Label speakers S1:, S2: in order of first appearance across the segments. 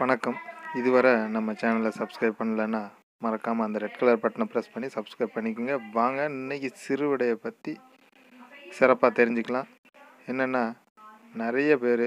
S1: வணக்கம் இதுவரை நம்ம சேனலை சப்ஸ்கிரைப் பண்ணலன்னா மறக்காமல் அந்த ரெட் கலர் பட்டனை ப்ரெஸ் பண்ணி சப்ஸ்கிரைப் பண்ணிக்கோங்க வாங்க இன்னைக்கு சிறுவிடையை பற்றி சிறப்பாக தெரிஞ்சுக்கலாம் என்னென்னா நிறைய பேர்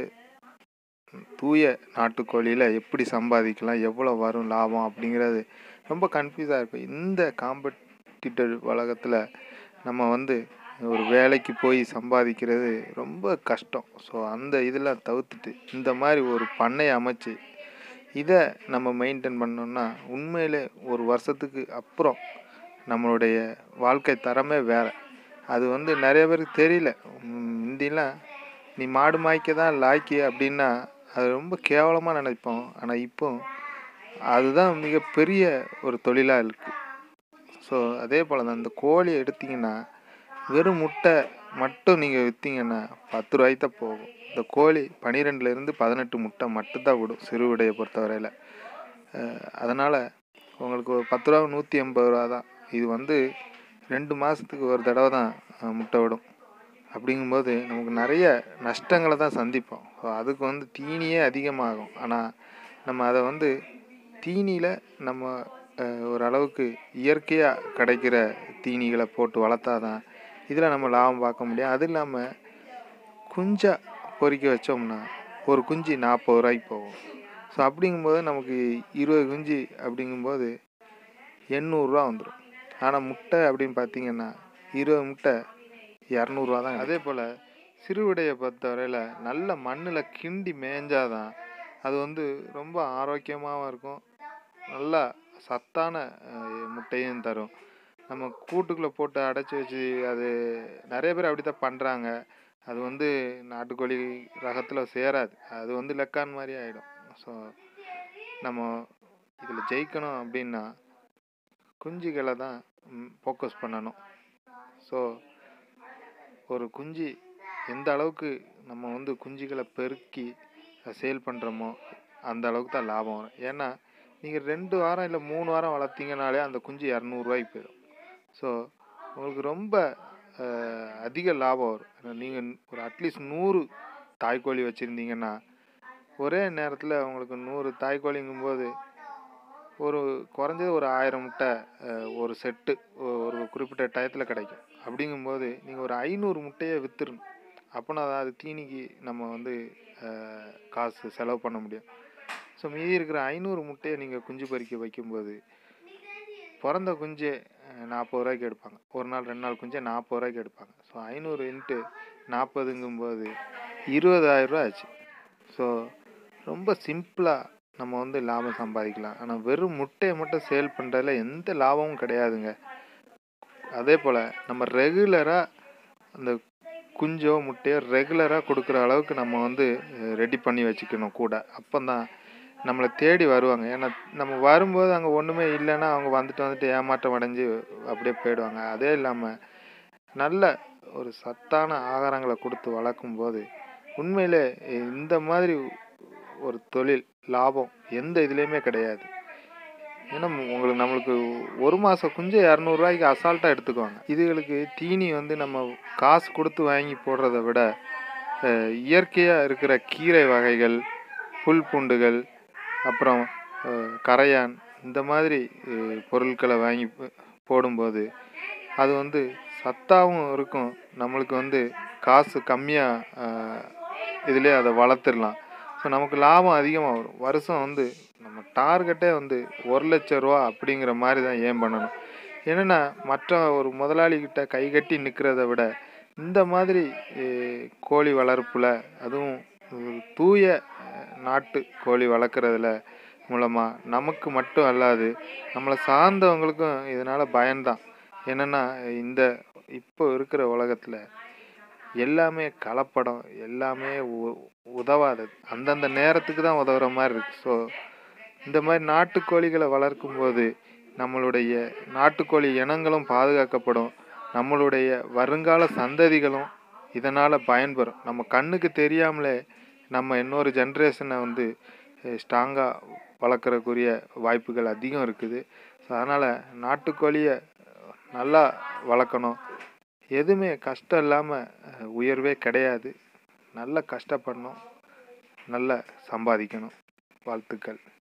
S1: தூய நாட்டுக்கோழியில் எப்படி சம்பாதிக்கலாம் எவ்வளோ வரும் லாபம் அப்படிங்கிறது ரொம்ப கன்ஃபியூஸாக இருக்கும் இந்த காம்படிட்டர் உலகத்தில் நம்ம வந்து ஒரு வேலைக்கு போய் சம்பாதிக்கிறது ரொம்ப கஷ்டம் ஸோ அந்த இதெல்லாம் தவிர்த்துட்டு இந்த மாதிரி ஒரு பண்ணை அமைச்சு இதை நம்ம மெயின்டைன் பண்ணோம்னா உண்மையிலே ஒரு வருஷத்துக்கு அப்புறம் நம்மளுடைய வாழ்க்கை தரமே வேறு அது வந்து நிறைய பேருக்கு தெரியல முந்திலாம் நீ மாடு மாய்க்க தான் லாய்க்கு அப்படின்னா அது ரொம்ப கேவலமாக நினைப்போம் ஆனால் இப்போ அதுதான் மிகப்பெரிய ஒரு தொழிலாக இருக்குது ஸோ அதே போல் தான் இந்த கோழியை எடுத்திங்கன்னா வெறும் முட்டை மட்டும் நீங்கள் விற்றீங்கன்னா பத்து ரூபாய்க்கு தான் போகும் இந்த கோழி பன்னிரெண்டுலேருந்து பதினெட்டு முட்டை மட்டும்தான் விடும் சிறுவிடையை பொறுத்தவரையில் அதனால் உங்களுக்கு ஒரு பத்து ரூபா நூற்றி எண்பது ரூபா தான் இது வந்து ரெண்டு மாதத்துக்கு ஒரு தடவை தான் அஹ், முட்டை விடும் அப்படிங்கும்போது நமக்கு நிறைய நஷ்டங்களை தான் சந்திப்போம் ஸோ அதுக்கு வந்து தீனியே அதிகமாகும் ஆனால் நம்ம அதை வந்து தீனியில் நம்ம அஹ், ஓரளவுக்கு இயற்கையாக கிடைக்கிற தீனிகளை போட்டு வளர்த்தா தான் இதில் நம்ம லாபம் பார்க்க முடியும் அது இல்லாமல் குஞ்சா பொறிக்க வச்சோம்னா ஒரு குஞ்சு நாற்பது ரூபாய்க்கு போகும் ஸோ அப்படிங்கும்போது நமக்கு இருபது குஞ்சு அப்படிங்கும்போது எண்ணூறுரூவா வந்துடும் ஆனால் முட்டை அப்படின்னு பார்த்தீங்கன்னா இருபது முட்டை இரநூறுவா தான் அதே போல் சிறுவிடையை பொறுத்தவரையில் நல்ல மண்ணில் கிண்டி மேய்ஞ்சாதான் அது வந்து ரொம்ப ஆரோக்கியமாகவும் இருக்கும் நல்லா சத்தான அஹ், முட்டையும் தரும் நம்ம கூட்டுக்குள்ளே போட்டு அடைச்சி வச்சு அது நிறைய பேர் அப்படி தான் பண்ணுறாங்க அது வந்து நாட்டுக்கோழி ரகத்தில் சேராது அது வந்து லெக்கான் மாதிரி ஆகிடும் ஸோ நம்ம இதில் ஜெயிக்கணும் அப்படின்னா குஞ்சுகளை தான் ஃபோக்கஸ் பண்ணணும் ஸோ ஒரு குஞ்சு எந்த அளவுக்கு நம்ம வந்து குஞ்சுகளை பெருக்கி சேல் பண்ணுறோமோ அந்த அளவுக்கு தான் லாபம் வரும் ஏன்னா நீங்கள் ரெண்டு வாரம் இல்லை மூணு வாரம் வளர்த்தீங்கனாலே அந்த குஞ்சு இரநூறுவாய்க்கு போயிடும் ஸோ உங்களுக்கு ரொம்ப அஹ், அதிக லாபம் வரும் நீங்கள் ஒரு அட்லீஸ்ட் நூறு தாய்க்கோழி வச்சுருந்தீங்கன்னா ஒரே நேரத்தில் உங்களுக்கு நூறு தாய்க்கோழிங்கும்போது ஒரு குறைஞ்சது ஒரு ஆயிரம் முட்டை அஹ், ஒரு செட்டு ஒரு குறிப்பிட்ட டயத்தில் கிடைக்கும் அப்படிங்கும்போது நீங்கள் ஒரு ஐநூறு முட்டையை விற்றுடணும் அப்போனா தான் அது தீனிக்கு நம்ம வந்து அஹ், காசு செலவு பண்ண முடியும் ஸோ மீதி இருக்கிற ஐநூறு முட்டையை நீங்கள் குஞ்சு பறிக்க வைக்கும்போது பிறந்த குஞ்சு நாற்பது ரூபாய்க்கு எடுப்பாங்க ஒரு நாள் ரெண்டு நாள் குஞ்சே நாற்பது ரூபாய்க்கு எடுப்பாங்க ஸோ ஐநூறு இன்ட்டு நாற்பதுங்கும்போது இருபதாயிரம் ரூபா ஆச்சு ஸோ ரொம்ப சிம்பிளாக நம்ம வந்து லாபம் சம்பாதிக்கலாம் ஆனால் வெறும் முட்டையை மட்டும் சேல் பண்ணுறதுல எந்த லாபமும் கிடையாதுங்க அதே போல் நம்ம ரெகுலராக அந்த குஞ்சோ முட்டையோ ரெகுலராக கொடுக்குற அளவுக்கு நம்ம வந்து ரெடி பண்ணி வச்சுக்கணும் கூட அப்போ தான் நம்மளை தேடி வருவாங்க ஏன்னா நம்ம வரும்போது அங்கே ஒன்றுமே இல்லைன்னா அவங்க வந்துட்டு வந்துட்டு ஏமாற்றம் அடைஞ்சு அப்படியே போயிடுவாங்க அதே இல்லாமல் நல்ல ஒரு சத்தான ஆகாரங்களை கொடுத்து வளர்க்கும் போது உண்மையிலே இந்த மாதிரி ஒரு தொழில் லாபம் எந்த இதுலேயுமே கிடையாது ஏன்னா உங்களுக்கு நம்மளுக்கு ஒரு மாதம் குஞ்சு இரநூறுவாய்க்கு அசால்ட்டாக எடுத்துக்குவாங்க இதுகளுக்கு தீனி வந்து நம்ம காசு கொடுத்து வாங்கி போடுறத விட அஹ், இயற்கையாக இருக்கிற கீரை வகைகள் புல் பூண்டுகள் அப்புறம் அஹ், கரையான் இந்த மாதிரி அஹ், பொருட்களை வாங்கி போ- போடும்போது அது வந்து சத்தாகவும் இருக்கும் நம்மளுக்கு வந்து காசு கம்மியாக இதிலே அதை வளர்த்துடலாம் ஸோ நமக்கு லாபம் அதிகமாக வரும் வருஷம் வந்து நம்ம டார்கெட்டே வந்து ஒரு லட்ச ரூபா அப்படிங்கிற மாதிரி தான் ஏன் பண்ணணும் என்னென்னா மற்ற ஒரு முதலாளிகிட்ட கை கட்டி நிற்கிறத விட இந்த மாதிரி அஹ், கோழி வளர்ப்பில் அதுவும் ஒரு தூய அஹ், நாட்டு கோழி வளர்க்குறதுல மூலமாக நமக்கு மட்டும் அல்லாது நம்மளை சார்ந்தவங்களுக்கும் இதனால் பயன்தான் என்னென்னா இந்த இப்போ இருக்கிற உலகத்தில் எல்லாமே கலப்படம் எல்லாமே உ- உதவாதது அந்தந்த நேரத்துக்கு தான் உதவுற மாதிரி இருக்கு ஸோ இந்த மாதிரி நாட்டுக்கோழிகளை வளர்க்கும்போது நம்மளுடைய நாட்டுக்கோழி இனங்களும் பாதுகாக்கப்படும் நம்மளுடைய வருங்கால சந்ததிகளும் இதனால் பயன்பெறும் நம்ம கண்ணுக்கு தெரியாமலே நம்ம இன்னொரு ஜென்ரேஷனை வந்து ஸ்ட்ராங்காக வளர்க்குறக்குரிய வாய்ப்புகள் அதிகம் இருக்குது ஸோ அதனால் நாட்டுக்கோழியை நல்லா வளர்க்கணும் எதுவுமே கஷ்டம் இல்லாமல் உயர்வே கிடையாது நல்ல கஷ்டப்படணும் நல்ல சம்பாதிக்கணும் வாழ்த்துக்கள்